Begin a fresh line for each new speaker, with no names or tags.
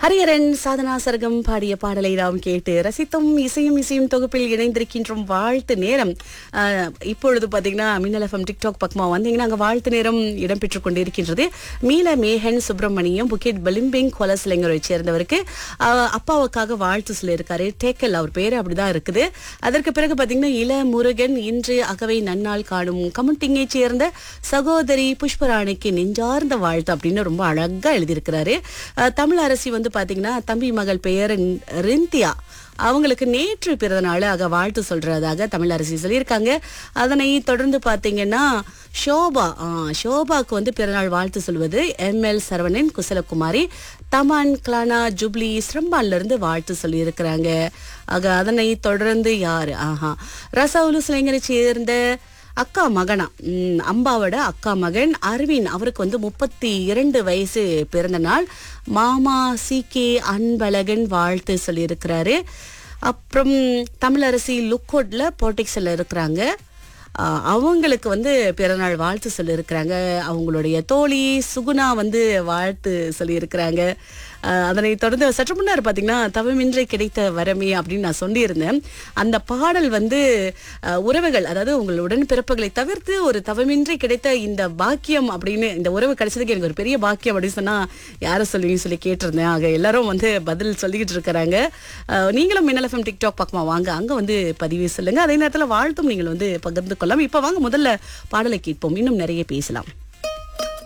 ஹரிஹரன் சாதனா சர்க்கம் பாடிய பாடலை நாம் கேட்டு ரசித்தும் இசையும் இசையும் தொகுப்பில் இணைந்திருக்கின்றோம் வாழ்த்து நேரம் ஆஹ், இப்பொழுது பாத்தீங்கன்னா மின்னல் எஃப்எம் டிக்டாக் பக்கமா வந்தீங்கன்னா அங்க வாழ்த்து நேரம் இடம்பெற்றுக் கொண்டிருக்கின்றது மீல மேகன் சுப்பிரமணியம் புக்கிட் பலிம்பிங் கொலசிலைங்கரை சேர்ந்தவருக்கு ஆஹ், அப்பாவுக்காக வாழ்த்து சொல்லியிருக்காரு டேக்கல் அவர் பேரு அப்படிதான் இருக்குது அதற்கு பிறகு பாத்தீங்கன்னா இள முருகன் இன்று அகவை நன்னாள் காணும் கமுட்டிங்கை சேர்ந்த சகோதரி புஷ்பராணிக்கு நெஞ்சார்ந்த வாழ்த்து அப்படின்னு ரொம்ப அழகா எழுதியிருக்கிறாரு அஹ், தமிழ் அரசி வந்து பாத்தீங்கன்னா தம்பி மகள் பெயர் ரிந்தியா அவங்களுக்கு நேற்று பிறந்த நாள் ஆக வாழ்த்து சொல்றதாக தமிழ் அரசி சொல்லியிருக்காங்க அதனை தொடர்ந்து பாத்தீங்கன்னா ஷோபா ஆ, ஷோபாக்கு வந்து பிறநாள் வாழ்த்து சொல்வது M L Saravanan Kusalakumari Taman Klana Jubilee ஸ்ரம்பான்ல இருந்து வாழ்த்து சொல்லியிருக்கிறாங்க ஆக அதனை தொடர்ந்து யாரு ஆஹா ரசவுலு சிலைஞரை சேர்ந்த அக்கா மகனா ம், அம்பாவோட அக்கா மகன் அரவிந்த் அவருக்கு வந்து முப்பத்தி இரண்டு வயசு பிறந்த நாள் மாமா சி கே அன்பழகன் வாழ்த்து சொல்லியிருக்கிறாரு அப்புறம் தமிழரசி லுக்கோட்ல போட்டிக்ஸில் இருக்கிறாங்க ஆஹ், அவங்களுக்கு வந்து பிறநாள் வாழ்த்து சொல்லியிருக்கிறாங்க அவங்களுடைய தோழி சுகுணா வந்து வாழ்த்து சொல்லியிருக்கிறாங்க ஆஹ், அதனை தொடர்ந்து சற்று முன்னர் பார்த்தீங்கன்னா தவமின்றி கிடைத்த வரமே அப்படின்னு நான் சொல்லியிருந்தேன் அந்த பாடல் வந்து ஆஹ், உறவுகள் அதாவது உங்களுடன் பிறப்புகளை தவிர்த்து ஒரு தவமின்றி கிடைத்த இந்த பாக்கியம் அப்படின்னு இந்த உறவு கிடைச்சதுக்கு எனக்கு ஒரு பெரிய பாக்கியம் அப்படின்னு சொன்னா யாரை சொல்லுவீங்க சொல்லி கேட்டிருந்தேன் ஆக எல்லாரும் வந்து பதில் சொல்லிக்கிட்டு இருக்கிறாங்க ஆஹ், நீங்களும் மின்னல் எஃப்எம் டிக்டாக் பக்கமா வாங்க அங்க வந்து பதிவு சொல்லுங்க அதே நேரத்தில் வாழ்த்தும் நீங்கள் வந்து பகிர்ந்து கொள்ளலாம் இப்போ வாங்க முதல்ல பாடலை கேட்போம் இன்னும் நிறைய பேசலாம்